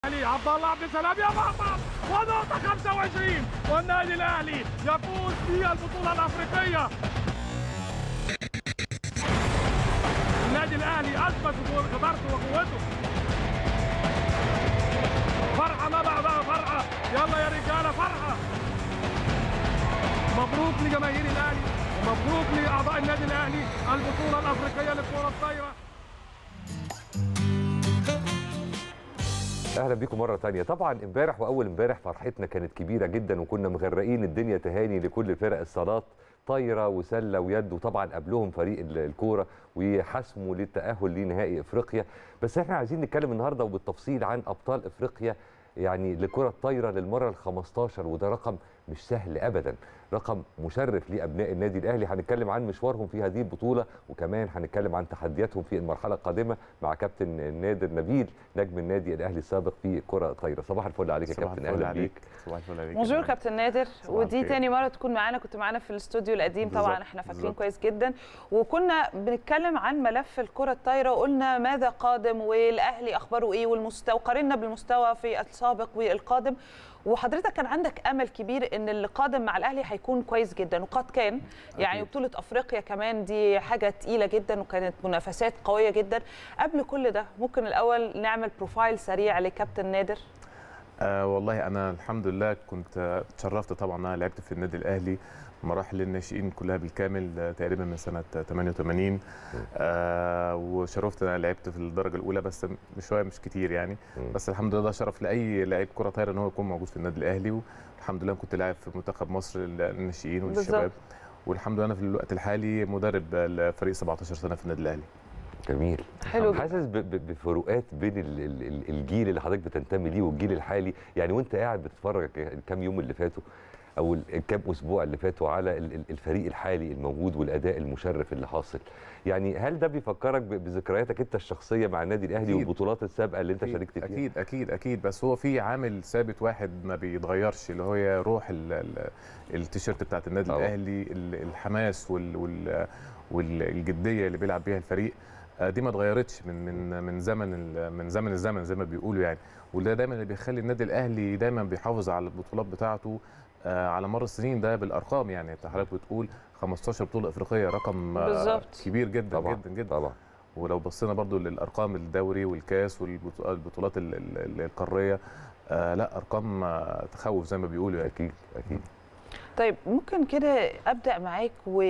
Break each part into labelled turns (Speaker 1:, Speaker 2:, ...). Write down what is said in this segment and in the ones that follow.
Speaker 1: الاهلي عبد الله عبد السلام يا بابا ونقطة 25 والنادي الاهلي يفوز في البطولة الافريقية النادي الاهلي اثبت جدارته وقوته فرحة ما بعدها فرحة يلا يا رجالة فرحة مبروك لجماهير الاهلي ومبروك لاعضاء النادي الاهلي البطولة الافريقية للكرة الطايرة
Speaker 2: اهلا بيكم مره تانية طبعا امبارح واول امبارح فرحتنا كانت كبيره جدا وكنا مغرقين الدنيا تهاني لكل فرق الصالات طايره وسله ويد وطبعا قبلهم فريق ال- الكوره وحسموا للتاهل لنهائي افريقيا بس احنا عايزين نتكلم النهارده وبالتفصيل عن ابطال افريقيا يعني لكره الطايره للمره ال 15 وده رقم مش سهل ابدا رقم مشرف لابناء النادي الاهلي هنتكلم عن مشوارهم في هذه البطوله وكمان هنتكلم عن تحدياتهم في المرحله القادمه مع كابتن نادر نبيل نجم النادي الاهلي السابق في كره طايره صباح الفل عليك يا
Speaker 3: صباح
Speaker 2: كابتن
Speaker 3: الفل
Speaker 2: اهلا
Speaker 3: عليك
Speaker 2: بيك
Speaker 3: صباح الفل عليك
Speaker 4: بونجور كابتن نادر ودي
Speaker 3: الخير.
Speaker 4: تاني مره تكون معانا كنت معانا في الاستوديو القديم طبعا
Speaker 3: بالظبط،
Speaker 4: احنا فاكرين
Speaker 3: بالظبط.
Speaker 4: كويس جدا وكنا بنتكلم عن ملف الكره الطايره وقلنا ماذا قادم والاهلي اخباره ايه والمستوى قارنا بالمستوى في السابق والقادم وحضرتك كان عندك امل كبير ان اللي قادم مع الاهلي هيكون كويس جدا وقد كان يعني
Speaker 3: أكيد.
Speaker 4: بطوله افريقيا كمان دي حاجه تقيله جدا وكانت منافسات قويه جدا قبل كل ده ممكن الاول نعمل بروفايل سريع لكابتن نادر
Speaker 3: آه والله انا الحمد لله كنت آه، اتشرفت طبعا ان انا لعبت في النادي الاهلي مراحل الناشئين كلها بالكامل آه، تقريبا من سنه آه، 88 آه وشرفت ان انا لعبت في الدرجه الاولى بس م- شويه مش كتير يعني
Speaker 2: مم.
Speaker 3: بس الحمد لله ده شرف لاي لعيب كره طايره ان هو يكون موجود في النادي الاهلي والحمد لله كنت لاعب في منتخب مصر للناشئين وللشباب
Speaker 4: بالظبط.
Speaker 3: والحمد لله انا في الوقت الحالي مدرب لفريق 17 سنه في النادي الاهلي
Speaker 2: جميل
Speaker 4: حلو جدا.
Speaker 2: حاسس ب- ب- بفروقات بين ال- ال- ال- الجيل اللي حضرتك بتنتمي ليه والجيل الحالي يعني وانت قاعد بتتفرج الكام يوم اللي فاتوا او ال- الكام اسبوع اللي فاتوا على ال- ال- الفريق الحالي الموجود والاداء المشرف اللي حاصل يعني هل ده بيفكرك ب- بذكرياتك انت الشخصيه مع النادي الاهلي
Speaker 3: أكيد.
Speaker 2: والبطولات السابقه اللي انت
Speaker 3: أكيد
Speaker 2: شاركت فيها
Speaker 3: اكيد اكيد اكيد بس هو في عامل ثابت واحد ما بيتغيرش اللي هو روح ال- ال- التيشيرت بتاعت النادي
Speaker 2: طبعا.
Speaker 3: الاهلي ال- الحماس وال وال والجديه اللي بيلعب بيها الفريق آه، دي ما اتغيرتش من من من زمن ال- من زمن الزمن زي ما بيقولوا يعني وده دايما اللي بيخلي النادي الاهلي دايما بيحافظ على البطولات بتاعته آه، على مر السنين ده بالارقام يعني انت حضرتك بتقول 15 بطوله افريقيه رقم آه،
Speaker 4: بالظبط.
Speaker 3: كبير جدا
Speaker 2: طبعا
Speaker 3: جدا جدا
Speaker 2: طبعا
Speaker 3: ولو بصينا برضو للارقام الدوري والكاس والبطولات ال- ال- القاريه آه لا ارقام آه تخوف زي ما بيقولوا يعني
Speaker 2: اكيد اكيد
Speaker 4: طيب ممكن كده ابدا معاك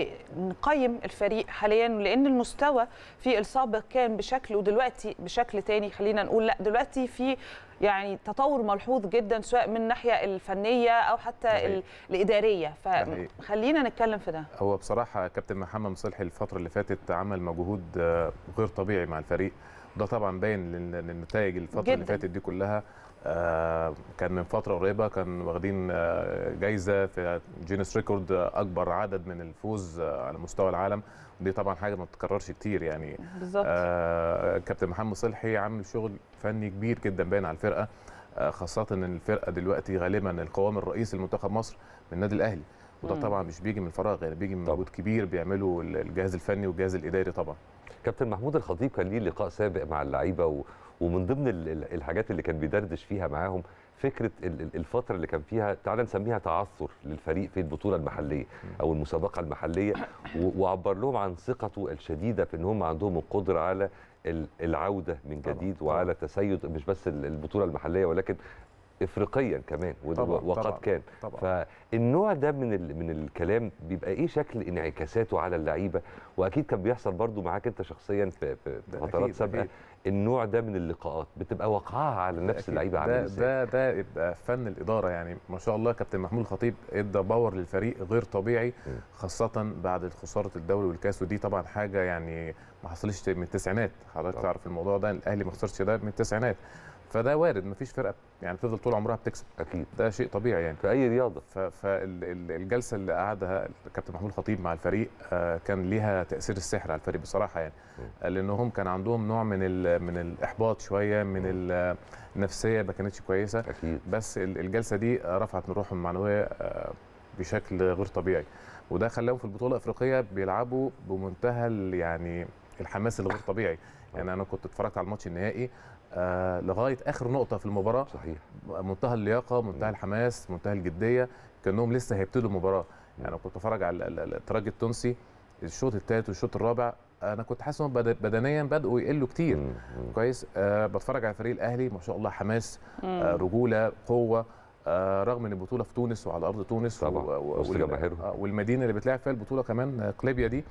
Speaker 4: ونقيم الفريق حاليا لان المستوى في السابق كان بشكل ودلوقتي بشكل تاني خلينا نقول لا دلوقتي في يعني تطور ملحوظ جدا سواء من الناحيه الفنيه او حتى
Speaker 3: حقيقي.
Speaker 4: ال- الاداريه
Speaker 3: حقيقي.
Speaker 4: فخلينا نتكلم في ده
Speaker 3: هو بصراحه كابتن محمد مصلحي الفتره اللي فاتت عمل مجهود آه، غير طبيعي مع الفريق ده طبعا باين لل- للنتائج الفتره اللي
Speaker 4: جداً.
Speaker 3: فاتت دي كلها آه، كان من فتره قريبه كان واخدين آه، جايزه في جينيس ريكورد آه، اكبر عدد من الفوز آه، على مستوى العالم ودي طبعا حاجه ما بتتكررش كتير يعني
Speaker 4: بالظبط
Speaker 3: آه كابتن محمد صلحي عامل شغل فني كبير جدا باين على الفرقه آه خاصه ان الفرقه دلوقتي غالبا القوام الرئيسي لمنتخب مصر من النادي الاهلي وده
Speaker 4: مم.
Speaker 3: طبعا مش بيجي من فراغ يعني بيجي من
Speaker 2: طبعا.
Speaker 3: مجهود كبير بيعمله الجهاز الفني والجهاز الاداري طبعا
Speaker 2: كابتن محمود الخطيب كان ليه لقاء سابق مع اللعيبه و... ومن ضمن ال- ال- الحاجات اللي كان بيدردش فيها معاهم فكره ال- ال- الفتره اللي كان فيها تعال نسميها تعثر للفريق في البطوله المحليه او المسابقه المحليه و- وعبر لهم عن ثقته الشديده في ان هم عندهم القدره على ال- العوده من
Speaker 3: طبعاً،
Speaker 2: جديد
Speaker 3: طبعاً.
Speaker 2: وعلى تسيد مش بس ال- البطوله المحليه ولكن افريقيا كمان وده-
Speaker 3: طبعاً،
Speaker 2: وقد
Speaker 3: طبعاً،
Speaker 2: كان
Speaker 3: طبعا
Speaker 2: فالنوع ده من ال- من الكلام بيبقى ايه شكل انعكاساته على اللعيبه واكيد كان بيحصل برضو معاك انت شخصيا في في
Speaker 3: ده
Speaker 2: فترات
Speaker 3: أكيد،
Speaker 2: سابقه
Speaker 3: أكيد.
Speaker 2: النوع ده من اللقاءات بتبقى وقعها على نفس
Speaker 3: أكيد.
Speaker 2: اللعيبه عامل
Speaker 3: ده
Speaker 2: ازاي
Speaker 3: ده ده يبقى فن الاداره يعني ما شاء الله كابتن محمود الخطيب ادى باور للفريق غير طبيعي
Speaker 2: م.
Speaker 3: خاصه بعد خساره الدوري والكاس ودي طبعا حاجه يعني ما حصلش من التسعينات حضرتك
Speaker 2: طبعا.
Speaker 3: تعرف الموضوع ده الاهلي ما خسرش ده من التسعينات فده وارد ما فيش فرقه يعني بتفضل طول عمرها بتكسب
Speaker 2: اكيد
Speaker 3: ده شيء طبيعي يعني
Speaker 2: في اي رياضه
Speaker 3: فالجلسه اللي قعدها الكابتن محمود الخطيب مع الفريق آه، كان ليها تاثير السحر على الفريق بصراحه يعني آه، لانهم كان عندهم نوع من ال- من الاحباط شويه من ال- النفسيه ما كانتش كويسه
Speaker 2: اكيد
Speaker 3: بس ال- الجلسه دي رفعت من روحهم المعنويه آه، بشكل غير طبيعي وده خلاهم في البطوله الافريقيه بيلعبوا بمنتهى ال- يعني الحماس الغير طبيعي يعني انا كنت اتفرجت على الماتش النهائي آه لغايه اخر نقطه في المباراه
Speaker 2: صحيح
Speaker 3: منتهى اللياقه منتهى الحماس منتهى الجديه كانهم لسه هيبتدوا المباراه يعني أنا كنت اتفرج على ال- ال- الترجي التونسي الشوط الثالث والشوط الرابع انا كنت حاسس انهم بد- بدنيا بداوا يقلوا كتير
Speaker 2: مم. مم.
Speaker 3: كويس أه بتفرج على فريق الاهلي ما شاء الله حماس أه رجوله قوه أه رغم ان البطوله في تونس وعلى ارض تونس
Speaker 2: طبعا، وسط
Speaker 3: وال-
Speaker 2: جماهيرهم.
Speaker 3: آه، والمدينه اللي بتلعب فيها البطوله كمان آه، قليبيا دي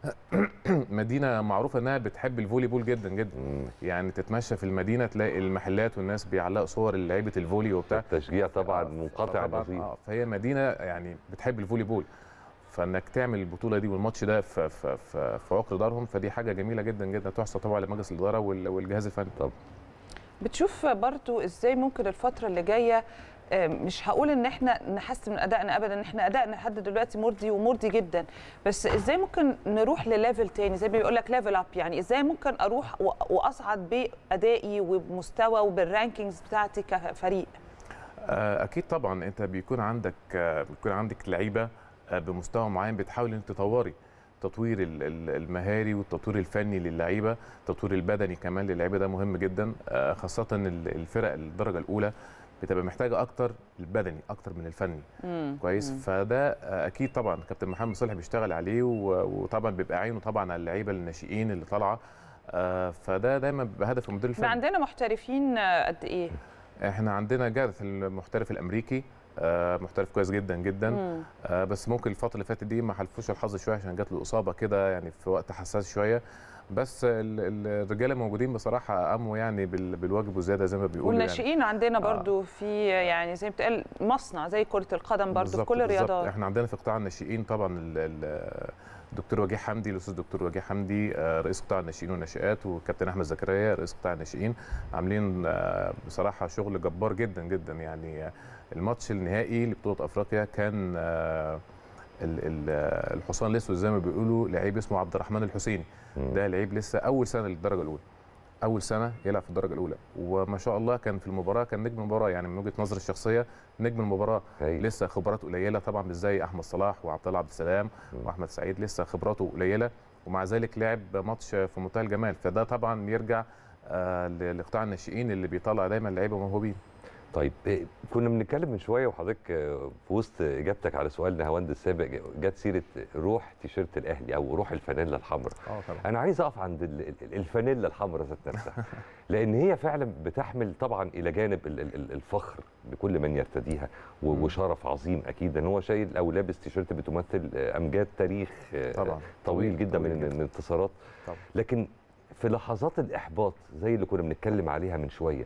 Speaker 3: مدينه معروفه انها بتحب الفولي بول جدا جدا
Speaker 2: مم.
Speaker 3: يعني تتمشى في المدينه تلاقي المحلات والناس بيعلقوا صور لعيبه الفولي وبتاع
Speaker 2: التشجيع طبعا
Speaker 3: آه،
Speaker 2: منقطع
Speaker 3: طبعاً،
Speaker 2: النظير
Speaker 3: آه، فهي مدينه يعني بتحب الفولي بول فانك تعمل البطوله دي والماتش ده في في في, في عقر دارهم فدي حاجه جميله جدا جدا تحسب طبعا لمجلس الاداره وال- والجهاز الفني
Speaker 4: بتشوف برضو ازاي ممكن الفتره اللي جايه آه، مش هقول ان احنا نحسن من ادائنا ابدا ان احنا ادائنا لحد دلوقتي مرضي ومرضي جدا بس ازاي ممكن نروح لليفل تاني زي ما بيقول لك ليفل اب يعني ازاي ممكن اروح و- واصعد بادائي وبمستوى وبالرانكينجز بتاعتي كفريق
Speaker 3: آه، اكيد طبعا انت بيكون عندك آه، بيكون عندك لعيبه آه، بمستوى معين بتحاول انت تطوري التطوير ال- ال- المهاري والتطوير الفني للعيبه التطوير البدني كمان للعيبه ده مهم جدا آه، خاصه ال- الفرق الدرجه الاولى بتبقى محتاجه اكتر البدني اكتر من الفني
Speaker 4: مم.
Speaker 3: كويس
Speaker 4: مم.
Speaker 3: فده آه، اكيد طبعا كابتن محمد صالح بيشتغل عليه و- وطبعا بيبقى عينه طبعا على اللعيبه الناشئين اللي طالعه آه، فده دايما بيبقى هدف المدير
Speaker 4: احنا
Speaker 3: الفني
Speaker 4: عندنا محترفين آه، قد ايه
Speaker 3: احنا عندنا جارث المحترف الامريكي آه، محترف كويس جدا جدا
Speaker 4: مم.
Speaker 3: آه، بس ممكن الفتره اللي فاتت دي ما حلفوش الحظ شويه عشان جات له اصابه كده يعني في وقت حساس شويه بس ال- ال- الرجاله موجودين بصراحه قاموا يعني بال- بالواجب وزياده زي ما بيقولوا يعني.
Speaker 4: والناشئين عندنا برضو في يعني زي ما بتقال مصنع زي كره القدم برضو في
Speaker 3: بالظبط-
Speaker 4: كل
Speaker 3: بالظبط.
Speaker 4: الرياضات
Speaker 3: احنا عندنا في قطاع الناشئين طبعا ال- ال- الدكتور وجيه حمدي الاستاذ دكتور وجيه حمدي آه، رئيس قطاع الناشئين والناشئات والكابتن احمد زكريا رئيس قطاع الناشئين عاملين آه، بصراحه شغل جبار جدا جدا يعني آه، الماتش النهائي لبطوله افريقيا كان آه، ال- ال- آه، الحصان الاسود زي ما بيقولوا لعيب اسمه عبد الرحمن الحسيني
Speaker 2: مم.
Speaker 3: ده لعيب لسه اول سنه للدرجه الاولى اول سنه يلعب في الدرجه الاولى وما شاء الله كان في المباراه كان نجم المباراه يعني من وجهه نظري الشخصيه نجم المباراه
Speaker 2: هايل.
Speaker 3: لسه خبرات قليله طبعا مش زي احمد صلاح وعبد الله عبد السلام
Speaker 2: مم.
Speaker 3: واحمد سعيد لسه خبراته قليله ومع ذلك لعب ماتش في منتهى الجمال فده طبعا يرجع آه، ل- لقطاع الناشئين اللي بيطلع دايما لعيبه موهوبين
Speaker 2: طيب إيه، كنا بنتكلم من شويه وحضرتك آه، في وسط اجابتك على سؤال نهاوند السابق جت سيره روح تيشيرت الاهلي او روح الفانيلا الحمراء
Speaker 3: اه طبعا
Speaker 2: انا عايز اقف عند ال- ال- الفانيلا الحمراء ذات نفسها لان هي فعلا بتحمل طبعا الى جانب ال- ال- ال- الفخر لكل من يرتديها و-
Speaker 3: مم.
Speaker 2: وشرف عظيم اكيد ان هو شايل او لابس تيشيرت بتمثل آه، امجاد تاريخ آه،
Speaker 3: طبعا
Speaker 2: طويل جدا
Speaker 3: طويل
Speaker 2: من
Speaker 3: جداً.
Speaker 2: الانتصارات
Speaker 3: طبعا.
Speaker 2: لكن في لحظات الاحباط زي اللي كنا بنتكلم عليها من شويه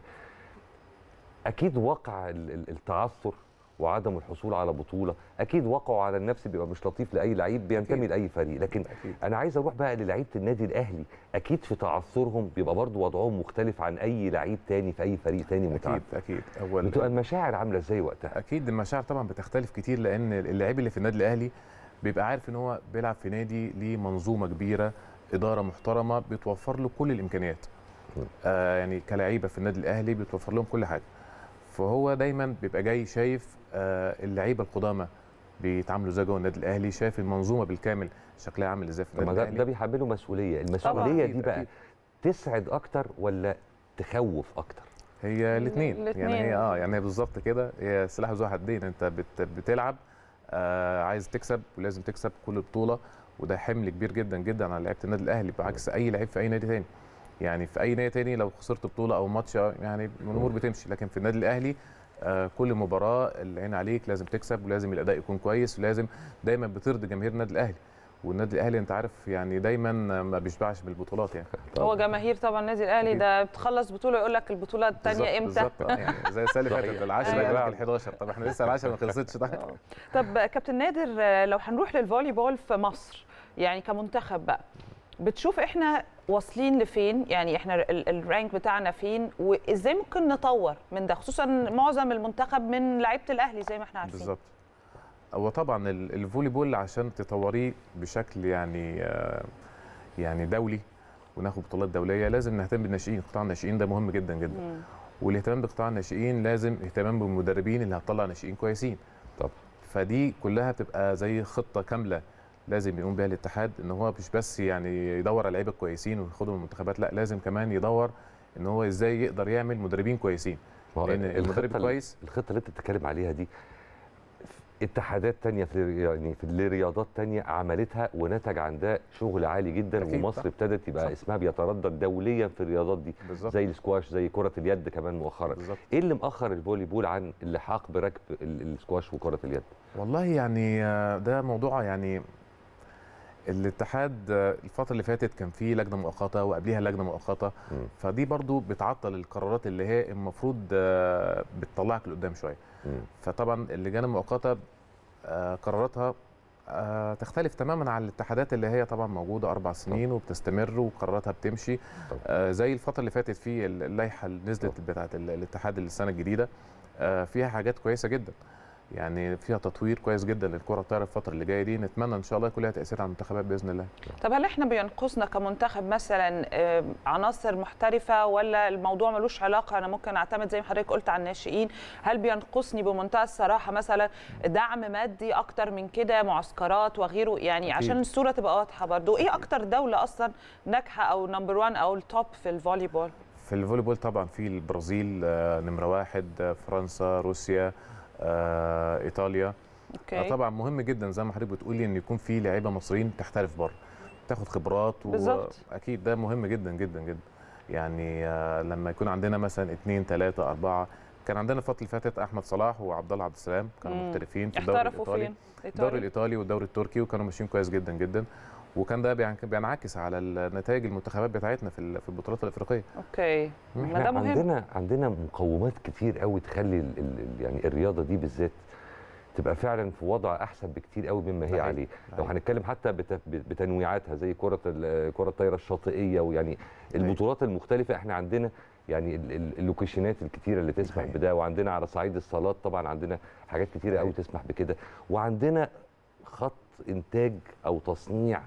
Speaker 2: اكيد وقع ال- ال- التعثر وعدم الحصول على بطوله اكيد وقعه على النفس بيبقى مش لطيف لاي لعيب بينتمي
Speaker 3: أكيد.
Speaker 2: لاي فريق لكن
Speaker 3: اكيد
Speaker 2: انا عايز اروح بقى للعيبه النادي الاهلي اكيد في تعثرهم بيبقى برضو وضعهم مختلف عن اي لعيب تاني في اي فريق تاني متعب
Speaker 3: اكيد اكيد اول
Speaker 2: بتبقى المشاعر عامله ازاي وقتها
Speaker 3: اكيد المشاعر طبعا بتختلف كتير لان اللاعب اللي في النادي الاهلي بيبقى عارف ان هو بيلعب في نادي ليه منظومه كبيره اداره محترمه بتوفر له كل الامكانيات
Speaker 2: م.
Speaker 3: آه يعني كلاعيبه في النادي الاهلي بتوفر لهم كل حاجه فهو دايما بيبقى جاي شايف آه اللعيبه القدامى بيتعاملوا ازاي جوه النادي الاهلي شايف المنظومه بالكامل شكلها عامل ازاي في
Speaker 2: طب ما
Speaker 3: النادي
Speaker 2: ده, ده
Speaker 3: الاهلي
Speaker 2: بيحمله مسؤوليه المسؤوليه
Speaker 3: أكيد،
Speaker 2: دي بقى
Speaker 3: أكيد.
Speaker 2: تسعد اكتر ولا تخوف اكتر
Speaker 3: هي الاثنين
Speaker 4: الاتنين.
Speaker 3: يعني هي اه يعني هي بالظبط كده هي سلاح ذو حدين انت بت بتلعب آه عايز تكسب ولازم تكسب كل بطوله وده حمل كبير جدا جدا على لعيبه النادي الاهلي بعكس اي لعيب في اي نادي تاني يعني في اي نادي تاني لو خسرت بطوله او ماتش آه، يعني الامور بتمشي لكن في النادي الاهلي آه كل مباراه العين عليك لازم تكسب ولازم الاداء يكون كويس ولازم دايما بترضي جماهير النادي الاهلي والنادي الاهلي انت عارف يعني دايما ما بيشبعش بالبطولات يعني
Speaker 4: هو جماهير طبعا النادي الاهلي
Speaker 3: أكيد.
Speaker 4: ده بتخلص بطوله يقول لك البطوله الثانيه
Speaker 3: بالظبط-
Speaker 4: امتى
Speaker 3: بالظبط آه، يعني زي السنه اللي فاتت
Speaker 2: صحيح.
Speaker 3: العشرة
Speaker 4: أيوة.
Speaker 3: يقول لك ال 11 طب احنا لسه العشرة ما خلصتش طيب
Speaker 4: طب كابتن نادر آه، لو هنروح للفولي بول في مصر يعني كمنتخب بقى بتشوف احنا واصلين لفين يعني احنا ال- الرانك بتاعنا فين وازاي ممكن نطور من ده خصوصا معظم المنتخب من لعيبه الاهلي زي ما احنا عارفين
Speaker 3: بالظبط هو طبعا ال- الفولي بول عشان تطوريه بشكل يعني آه، يعني دولي وناخد بطولات دوليه لازم نهتم بالناشئين قطاع الناشئين ده مهم جدا جدا
Speaker 4: مم.
Speaker 3: والاهتمام بقطاع الناشئين لازم اهتمام بالمدربين اللي هتطلع ناشئين كويسين
Speaker 2: طب
Speaker 3: فدي كلها بتبقى زي خطه كامله لازم يقوم بها الاتحاد ان هو مش بس يعني يدور على لعيبه كويسين وياخدهم المنتخبات لا لازم كمان يدور ان هو ازاي يقدر يعمل مدربين كويسين
Speaker 2: ما هو
Speaker 3: لان المدرب
Speaker 2: الخطة
Speaker 3: كويس
Speaker 2: الخطه اللي انت بتتكلم عليها دي اتحادات تانية في الري- يعني في الرياضات تانية عملتها ونتج عن ده شغل عالي جدا
Speaker 3: أكيد،
Speaker 2: ومصر
Speaker 3: صح.
Speaker 2: ابتدت يبقى
Speaker 3: صح.
Speaker 2: اسمها بيتردد دوليا في الرياضات دي
Speaker 3: بالظبط
Speaker 2: زي السكواش زي كرة اليد كمان مؤخرا
Speaker 3: بالظبط
Speaker 2: ايه اللي مأخر الفولي بول عن اللحاق بركب ال- السكواش وكرة اليد
Speaker 3: والله يعني آه، ده موضوع يعني الاتحاد آه، الفترة اللي فاتت كان فيه لجنة مؤقتة وقبليها لجنة مؤقتة
Speaker 2: مم.
Speaker 3: فدي برضو بتعطل القرارات اللي هي المفروض آه، بتطلعك لقدام شوية
Speaker 2: مم.
Speaker 3: فطبعا اللجان المؤقتة آه، قراراتها آه، تختلف تماما عن الاتحادات اللي هي طبعا موجودة أربع سنين وبتستمر وقراراتها بتمشي
Speaker 2: طبعا.
Speaker 3: آه، زي الفترة اللي فاتت في اللائحة اللي نزلت بتاعة ال- الاتحاد السنة الجديدة آه، فيها حاجات كويسة جدا يعني فيها تطوير كويس جدا للكرة الطايرة الفترة اللي جاية دي نتمنى إن شاء الله يكون لها تأثير على المنتخبات بإذن الله
Speaker 4: طب هل احنا بينقصنا كمنتخب مثلا آه، عناصر محترفه ولا الموضوع ملوش علاقه انا ممكن اعتمد زي ما حضرتك قلت على الناشئين هل بينقصني بمنتهى الصراحه مثلا دعم مادي اكتر من كده معسكرات وغيره يعني
Speaker 3: أكيد.
Speaker 4: عشان الصوره تبقى واضحه برضو ايه اكتر دوله اصلا ناجحه او نمبر 1 او التوب في الفولي بول
Speaker 3: في الفولي بول طبعا في البرازيل آه، نمرة واحد آه، فرنسا روسيا آه، إيطاليا
Speaker 4: اوكي
Speaker 3: آه، طبعا مهم جدا زي ما حضرتك بتقولي ان يكون في لعيبه مصريين تحترف بره تاخد خبرات
Speaker 4: بالظبط.
Speaker 3: واكيد ده مهم جدا جدا جدا يعني آه، لما يكون عندنا مثلا اثنين ثلاثه اربعه كان عندنا الفتره اللي فاتت احمد صلاح وعبد الله عبد السلام كانوا
Speaker 4: مم.
Speaker 3: محترفين في الدوري
Speaker 4: احترفوا
Speaker 3: الايطالي
Speaker 4: فين
Speaker 3: الدوري
Speaker 4: إيطاليا؟
Speaker 3: الايطالي والدوري التركي وكانوا ماشيين كويس جدا جدا وكان ده بيعن- بينعكس على النتائج المنتخبات بتاعتنا في ال- في البطولات الافريقيه
Speaker 4: اوكي ما
Speaker 2: احنا
Speaker 4: ده مهم
Speaker 2: عندنا عندنا مقومات كتير قوي تخلي ال ال يعني الرياضه دي بالذات تبقى فعلا في وضع احسن بكتير قوي مما هي
Speaker 3: صحيح.
Speaker 2: عليه لو
Speaker 3: صحيح.
Speaker 2: هنتكلم حتى بت- بتنويعاتها زي كره ال- كره الطايره الشاطئيه ويعني البطولات المختلفه احنا عندنا يعني ال- ال- اللوكيشنات الكتيره اللي تسمح
Speaker 3: صحيح.
Speaker 2: بده وعندنا على صعيد الصالات طبعا عندنا حاجات كتيره قوي تسمح بكده وعندنا خط انتاج او تصنيع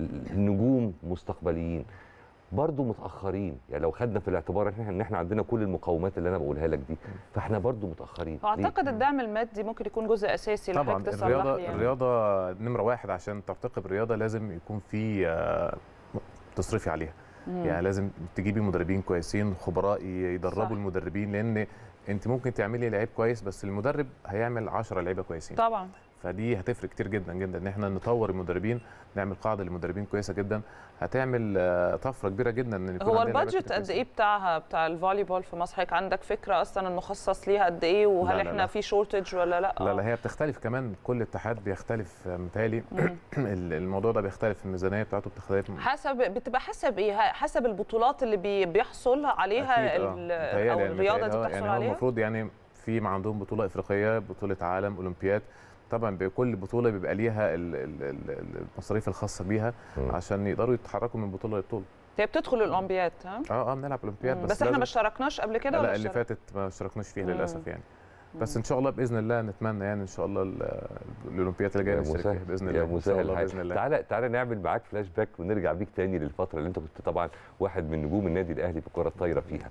Speaker 2: نجوم مستقبليين برضو متاخرين يعني لو خدنا في الاعتبار ان احنا ان احنا عندنا كل المقومات اللي انا بقولها لك دي فاحنا برضو متاخرين ليه؟
Speaker 4: واعتقد الدعم المادي ممكن يكون جزء اساسي لو
Speaker 3: طبعا
Speaker 4: حضرتك تصلح
Speaker 3: الرياضه
Speaker 4: لي يعني.
Speaker 3: الرياضه نمره واحد عشان ترتقي بالرياضه لازم يكون في آه، تصرفي عليها
Speaker 4: مم.
Speaker 3: يعني لازم تجيبي مدربين كويسين خبراء يدربوا
Speaker 4: صح.
Speaker 3: المدربين لان انت ممكن تعملي لعيب كويس بس المدرب هيعمل 10 لعيبه كويسين
Speaker 4: طبعا
Speaker 3: فدي هتفرق كتير جدا جدا ان احنا نطور المدربين نعمل قاعده لمدربين كويسه جدا هتعمل آه، طفره كبيره جدا ان يكون
Speaker 4: هو
Speaker 3: عندنا لعيبة
Speaker 4: البادجت
Speaker 3: كتير
Speaker 4: قد
Speaker 3: كويسين.
Speaker 4: ايه بتاعها بتاع الفولي بول في مصر حضرتك عندك فكره اصلا المخصص ليها قد ايه وهل
Speaker 3: لا، لا،
Speaker 4: احنا
Speaker 3: لا.
Speaker 4: في شورتج ولا لا
Speaker 3: لا لا هي بتختلف كمان كل اتحاد بيختلف آه، متهيألي
Speaker 4: مم.
Speaker 3: الموضوع ده بيختلف الميزانيه بتاعته بتختلف
Speaker 4: حسب بتبقى حسب ايه حسب البطولات اللي بي بيحصل عليها
Speaker 3: أكيد، آه.
Speaker 4: ال-
Speaker 3: متهيألي-
Speaker 4: او الرياضه دي
Speaker 3: متهيألي، آه،
Speaker 4: بتحصل
Speaker 3: يعني هو
Speaker 4: عليها
Speaker 3: المفروض يعني في ما عندهم بطوله افريقيه بطوله عالم اولمبياد طبعا بكل بطوله بيبقى ليها ال- ال- ال- المصاريف الخاصه بيها
Speaker 2: مم.
Speaker 3: عشان يقدروا يتحركوا من بطوله لبطوله
Speaker 4: هي بتدخل الاولمبياد ها
Speaker 3: اه اه بنلعب اولمبياد
Speaker 4: مم.
Speaker 3: بس,
Speaker 4: بس, احنا ما
Speaker 3: لازم-
Speaker 4: اشتركناش قبل كده
Speaker 3: لا
Speaker 4: ولا
Speaker 3: اللي
Speaker 4: اشترك؟
Speaker 3: فاتت ما اشتركناش فيها
Speaker 4: مم.
Speaker 3: للاسف يعني بس
Speaker 4: مم.
Speaker 3: ان شاء الله باذن الله نتمنى يعني ان شاء الله ال- الاولمبياد اللي جايه
Speaker 2: يا
Speaker 3: نشترك
Speaker 2: مسهل
Speaker 3: فيها باذن
Speaker 2: يا
Speaker 3: الله ان شاء
Speaker 2: مسهل
Speaker 3: الله
Speaker 2: الحال.
Speaker 3: باذن الله
Speaker 2: تعالى تعالى نعمل معاك فلاش باك ونرجع بيك تاني للفتره اللي انت كنت طبعا واحد من نجوم النادي الاهلي في الكره الطايره فيها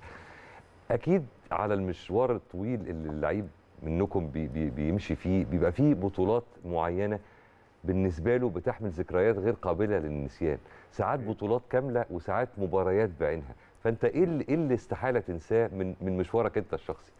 Speaker 2: اكيد على المشوار الطويل اللي اللعيب منكم بي بي بيمشي فيه بيبقى فيه بطولات معينه بالنسبه له بتحمل ذكريات غير قابله للنسيان ساعات بطولات كامله وساعات مباريات بعينها فانت ايه اللي, إيه اللي استحاله تنساه من من مشوارك انت الشخصي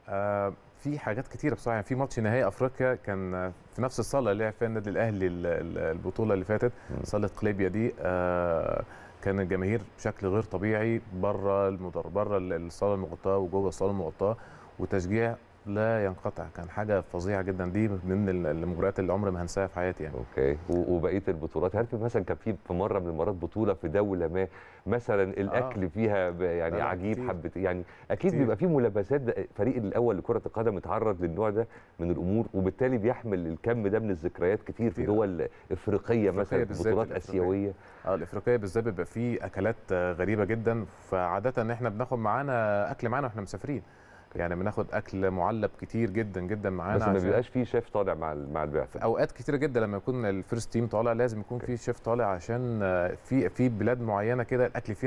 Speaker 3: آه في حاجات كتيره بصراحه يعني في ماتش نهائي افريقيا كان آه، في نفس الصاله اللي لعب فيها النادي الاهلي ال- ال- البطوله اللي فاتت
Speaker 2: مم.
Speaker 3: صاله قليبيا دي آه كان الجماهير بشكل غير طبيعي بره المدر بره ال- الصاله المغطاه وجوه الصاله المغطاه وتشجيع لا ينقطع كان حاجه فظيعه جدا دي من ال- المباريات اللي عمري ما هنساها في حياتي يعني
Speaker 2: اوكي و- وبقيه البطولات هل في مثلا كان في في مره من المرات بطوله في دوله ما مثلا الاكل فيها ب- يعني
Speaker 3: لا لا،
Speaker 2: عجيب
Speaker 3: كتير.
Speaker 2: حبه يعني اكيد
Speaker 3: كتير.
Speaker 2: بيبقى في ملابسات ده- فريق الاول لكره القدم اتعرض للنوع ده من الامور وبالتالي بيحمل الكم ده من الذكريات كتير في
Speaker 3: كتير.
Speaker 2: دول افريقيه مثلا
Speaker 3: أفريقيا بالذات،
Speaker 2: بطولات
Speaker 3: الأفريقية.
Speaker 2: اسيويه
Speaker 3: اه الافريقيه بالذات بيبقى فيه اكلات آه، غريبه جدا فعاده ان احنا بناخد معانا اكل معانا واحنا مسافرين يعني بناخد اكل معلب كتير جدا جدا معانا
Speaker 2: بس ما
Speaker 3: عشان-
Speaker 2: بيبقاش في شيف طالع مع ال- مع البعثه
Speaker 3: في اوقات كتيره جدا لما يكون الفيرست تيم طالع لازم يكون في شيف طالع عشان آه، في في بلاد معينه كده الاكل فيها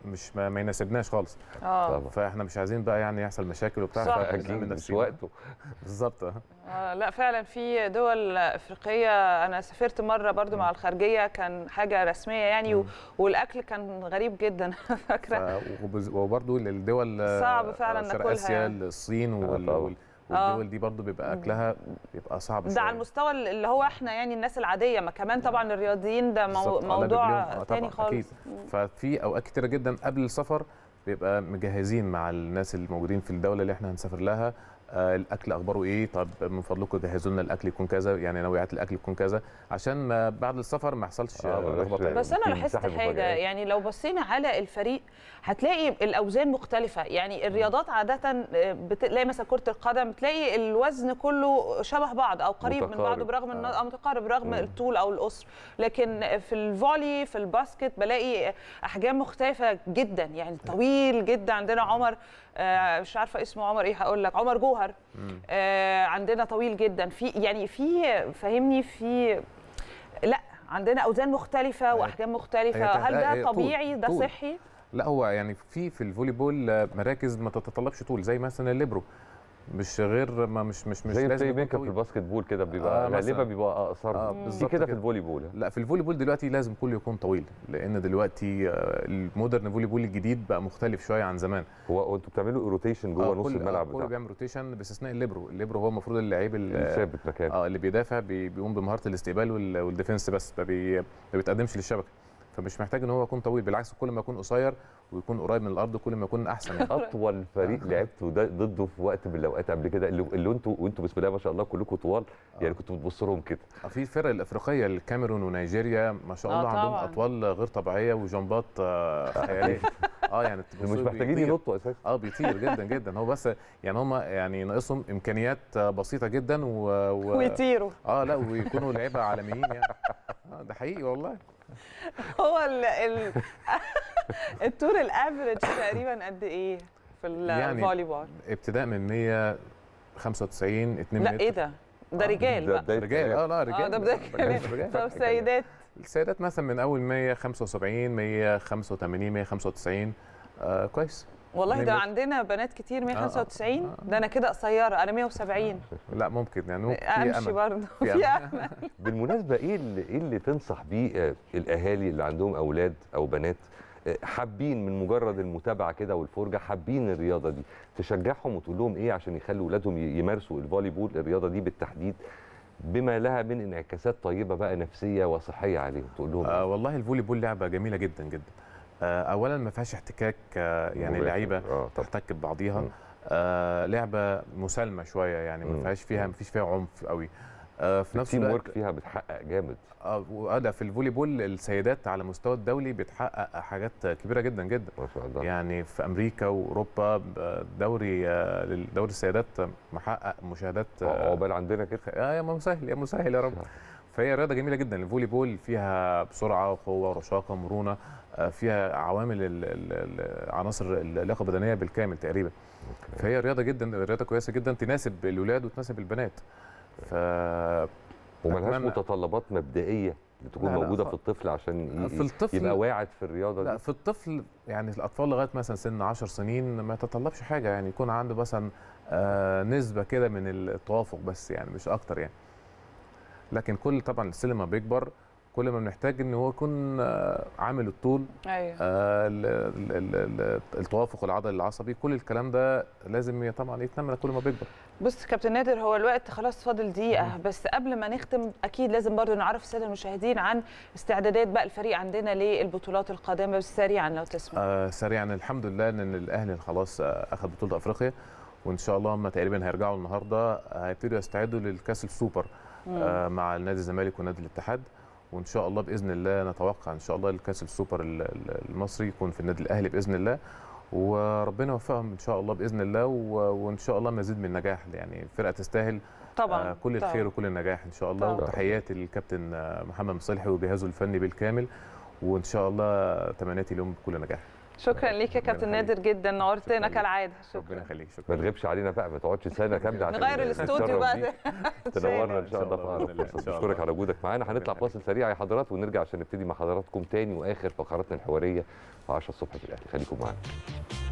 Speaker 3: مش ما, ما يناسبناش خالص
Speaker 4: اه
Speaker 2: طبعا
Speaker 3: فاحنا مش عايزين بقى يعني يحصل مشاكل وبتاع
Speaker 4: صح.
Speaker 3: فنأمن
Speaker 2: اكيد مش
Speaker 3: نفسينا.
Speaker 2: وقته
Speaker 3: بالظبط آه.
Speaker 4: آه، لا فعلا في دول افريقيه انا سافرت مره برضو مع الخارجيه كان حاجه رسميه يعني و... والاكل كان غريب جدا فاكره
Speaker 3: ف- وبز- وبرضه الدول آه،
Speaker 4: صعب فعلا
Speaker 3: شرق
Speaker 4: ناكلها
Speaker 3: اسيا
Speaker 4: يعني.
Speaker 3: الصين وال-
Speaker 2: طبعا.
Speaker 3: وال-
Speaker 4: آه.
Speaker 3: والدول دي برضه بيبقى اكلها بيبقى صعب
Speaker 4: ده
Speaker 3: شوية.
Speaker 4: على المستوى اللي هو احنا يعني الناس العاديه ما كمان طبعا الرياضيين ده مو...
Speaker 3: بالظبط. آه، لا، بيبقى
Speaker 4: موضوع
Speaker 3: ليهم- آه،
Speaker 4: تاني
Speaker 3: طبعاً، أكيد.
Speaker 4: خالص
Speaker 3: ففي اوقات كتيره جدا قبل السفر بيبقى مجهزين مع الناس الموجودين في الدوله اللي احنا هنسافر لها آه الاكل اخباره ايه طب من فضلكم جهزوا لنا الاكل يكون كذا يعني نوعيات الاكل يكون كذا عشان ما بعد السفر ما يحصلش
Speaker 2: آه،
Speaker 3: آه
Speaker 2: ما
Speaker 3: لخبطه
Speaker 2: يبقاش-
Speaker 3: يعني.
Speaker 4: بس انا
Speaker 2: في
Speaker 4: لاحظت
Speaker 2: مساحة
Speaker 4: حاجه
Speaker 2: مفاجآت.
Speaker 4: يعني لو بصينا على الفريق هتلاقي الاوزان مختلفه يعني الرياضات عاده آه، بتلاقي مثلا كره القدم بتلاقي الوزن كله شبه بعض او قريب من
Speaker 2: متقارب.
Speaker 4: بعضه برغم ان
Speaker 2: آه.
Speaker 4: او متقارب رغم
Speaker 2: مم.
Speaker 4: الطول او القصر لكن في الفولي في الباسكت بلاقي احجام مختلفه جدا يعني طويل جدا عندنا عمر آه، مش عارفه اسمه عمر ايه هقول لك عمر جوهر
Speaker 3: مم.
Speaker 4: آه، عندنا طويل جدا في يعني في فاهمني في لا عندنا اوزان مختلفه واحجام مختلفه
Speaker 3: هي
Speaker 4: هل
Speaker 3: تحت- هي
Speaker 4: ده
Speaker 3: طول-
Speaker 4: طبيعي ده
Speaker 3: طول.
Speaker 4: صحي
Speaker 3: لا هو يعني في في الفولي بول آه، مراكز ما تتطلبش طول زي مثلا الليبرو مش غير ما مش مش مش
Speaker 2: زي
Speaker 3: لازم
Speaker 2: البلاي
Speaker 3: يكون
Speaker 2: ميكر في
Speaker 3: طويل.
Speaker 2: الباسكت بول كده بيبقى
Speaker 3: آه،
Speaker 2: غالبا
Speaker 3: مثلاً.
Speaker 2: بيبقى اقصر
Speaker 3: آه،
Speaker 2: في
Speaker 3: بالظبط
Speaker 2: كده في
Speaker 3: كده.
Speaker 2: الفولي بول
Speaker 3: لا في الفولي بول دلوقتي لازم كله يكون طويل لان دلوقتي آه، المودرن فولي بول الجديد بقى مختلف شويه عن زمان
Speaker 2: هو هو انتوا بتعملوا روتيشن جوه
Speaker 3: آه،
Speaker 2: نص
Speaker 3: كل-
Speaker 2: الملعب
Speaker 3: آه، كله
Speaker 2: بتاعكم
Speaker 3: بيعمل روتيشن باستثناء الليبرو الليبرو هو المفروض اللعيب ال-
Speaker 2: ثابت مكانه
Speaker 3: اه اللي بيدافع بي- بيقوم بمهاره الاستقبال وال- والديفنس بس ما, بي ما بيتقدمش للشبكه فمش محتاج ان هو يكون طويل بالعكس كل ما يكون قصير ويكون قريب من الارض كل ما يكون احسن يعني.
Speaker 2: اطول فريق لعبتوا ده ضده في وقت من الاوقات قبل كده اللي, اللي انتوا وانتوا بسم الله ما شاء الله كلكم طوال يعني كنتوا بتبصوا لهم كده
Speaker 3: آه، في الفرق الافريقيه الكاميرون ونيجيريا ما شاء
Speaker 4: آه،
Speaker 3: الله عندهم
Speaker 4: طبعاً.
Speaker 3: اطوال غير طبيعيه وجمبات آه، خياليه اه يعني
Speaker 2: مش
Speaker 3: تبصوا
Speaker 2: محتاجين
Speaker 3: بيطير.
Speaker 2: ينطوا اساسا
Speaker 3: اه بيطير جدا جدا هو بس يعني هم يعني ناقصهم امكانيات آه، بسيطه جدا و, و...
Speaker 4: ويطيروا
Speaker 3: اه لا ويكونوا لعيبه عالميين يعني آه ده حقيقي والله
Speaker 4: هو ال ال الطول الافريج تقريبا قد ايه في
Speaker 3: يعني
Speaker 4: الفولي بول
Speaker 3: ابتداء من 195 2
Speaker 4: لا
Speaker 3: متر
Speaker 4: ايه ده ده رجال
Speaker 2: ده
Speaker 4: بقى
Speaker 2: بداية
Speaker 3: رجال اه لا رجال
Speaker 4: اه ده بدايه
Speaker 3: رجال-
Speaker 4: كلام
Speaker 3: رجال.
Speaker 4: طب سيدات
Speaker 3: السيدات مثلا من اول 175 185 195 آه كويس
Speaker 4: والله ده
Speaker 3: اتنين متر.
Speaker 4: عندنا بنات كتير 195
Speaker 3: آه.
Speaker 4: ده انا كده قصيره انا 170
Speaker 3: لا ممكن يعني ممكن في
Speaker 4: امشي
Speaker 3: امل
Speaker 4: برضه
Speaker 3: في
Speaker 4: في
Speaker 3: أمل.
Speaker 4: امل
Speaker 2: بالمناسبه ايه اللي ايه اللي تنصح بيه آه، الاهالي اللي عندهم اولاد او بنات آه، حابين من مجرد المتابعه كده والفرجه حابين الرياضه دي تشجعهم وتقول لهم ايه عشان يخلوا اولادهم ي- يمارسوا الفولي بول الرياضه دي بالتحديد بما لها من انعكاسات طيبه بقى نفسيه وصحيه عليهم تقول لهم
Speaker 3: آه
Speaker 2: إيه؟
Speaker 3: والله الفولي بول لعبه جميله جدا جدا آه اولا ما فيهاش احتكاك آه يعني
Speaker 2: مباشر.
Speaker 3: لعيبه
Speaker 2: اه طب
Speaker 3: تحتك ببعضيها
Speaker 2: مم.
Speaker 3: آه لعبه مسالمه شويه يعني
Speaker 2: مم.
Speaker 3: ما فيهاش فيها ما فيش فيها عنف قوي آه في نفس
Speaker 2: التيم
Speaker 3: الوقت
Speaker 2: ورك فيها بتحقق جامد
Speaker 3: اه وآه ده في الفولي بول السيدات على المستوى الدولي بتحقق حاجات كبيره جدا جدا
Speaker 2: ما شاء الله
Speaker 3: يعني في امريكا واوروبا ب- دوري آه، دوري السيدات محقق مشاهدات آه،
Speaker 2: عقبال عندنا كده
Speaker 3: اه يا مسهل يا مسهل يا رب فهي رياضه جميله جدا الفولي بول فيها بسرعه وقوه ورشاقه مرونه آه، فيها عوامل ال- ال- ال- عناصر اللياقه البدنيه بالكامل تقريبا فهي رياضه جدا رياضه كويسه جدا تناسب الولاد وتناسب البنات ف
Speaker 2: وملهاش
Speaker 3: أتمنى-
Speaker 2: متطلبات مبدئيه تكون
Speaker 3: لا، لا،
Speaker 2: موجوده
Speaker 3: خ-
Speaker 2: في الطفل عشان ي-
Speaker 3: في الطفل
Speaker 2: يبقى واعد في الرياضه
Speaker 3: لا
Speaker 2: دي
Speaker 3: في الطفل يعني الاطفال لغايه مثلا سن 10 سنين ما يتطلبش حاجه يعني يكون عنده مثلا آه، نسبه كده من التوافق بس يعني مش اكتر يعني لكن كل طبعا السن ما بيكبر كل ما بنحتاج ان هو يكون آه، عامل الطول
Speaker 4: ايوه
Speaker 3: آه، ال- ال- ال- ال- التوافق العضلي العصبي كل الكلام ده لازم ي- طبعا يتنمى كل ما بيكبر
Speaker 4: بص كابتن نادر هو الوقت خلاص فاضل دقيقة بس قبل ما نختم أكيد لازم برضو نعرف السادة المشاهدين عن استعدادات بقى الفريق عندنا للبطولات القادمة بس سريعا لو تسمح
Speaker 3: آه سريعا الحمد لله ان الاهلي خلاص آه اخذ بطوله افريقيا وان شاء الله هم تقريبا هيرجعوا النهارده آه، هيبتدوا يستعدوا للكاس السوبر آه مع نادي الزمالك ونادي الاتحاد وان شاء الله باذن الله نتوقع ان شاء الله الكاس السوبر ال- ال- المصري يكون في النادي الاهلي باذن الله وربنا يوفقهم ان شاء الله باذن الله و- وان شاء الله مزيد من النجاح يعني الفرقه تستاهل
Speaker 4: طبعا
Speaker 3: آه، كل
Speaker 4: طبعاً.
Speaker 3: الخير وكل النجاح ان شاء الله
Speaker 4: طبعاً.
Speaker 3: وتحياتي للكابتن آه، محمد مصلحي وجهازه الفني بالكامل وان شاء الله تمنياتي لهم بكل نجاح
Speaker 4: شكرا ليك يا
Speaker 3: ربنا
Speaker 4: كابتن
Speaker 3: يخليك.
Speaker 4: نادر جدا نورتنا
Speaker 3: شكراً ليك.
Speaker 4: كالعاده
Speaker 3: ربنا
Speaker 4: شكرا
Speaker 3: يخليك
Speaker 2: ما
Speaker 3: شكرا
Speaker 2: تغيبش علينا بقى ما تقعدش سنه كامله عشان
Speaker 4: نغير الاستوديو
Speaker 2: نتشرف
Speaker 4: بقى
Speaker 2: بيك. تنورنا ان
Speaker 3: إن
Speaker 2: شاء
Speaker 3: شاء
Speaker 2: الله
Speaker 3: الله،
Speaker 2: في أقرب
Speaker 3: بإذن الله،
Speaker 2: فرصة.
Speaker 3: إن شاء
Speaker 2: بشكرك
Speaker 3: الله.
Speaker 2: على وجودك معانا هنطلع
Speaker 3: ربنا
Speaker 2: فاصل سريع يا حضرات ونرجع عشان نبتدي مع حضراتكم تاني واخر فقراتنا الحواريه في 10 الصبح في الاهلي خليكم معانا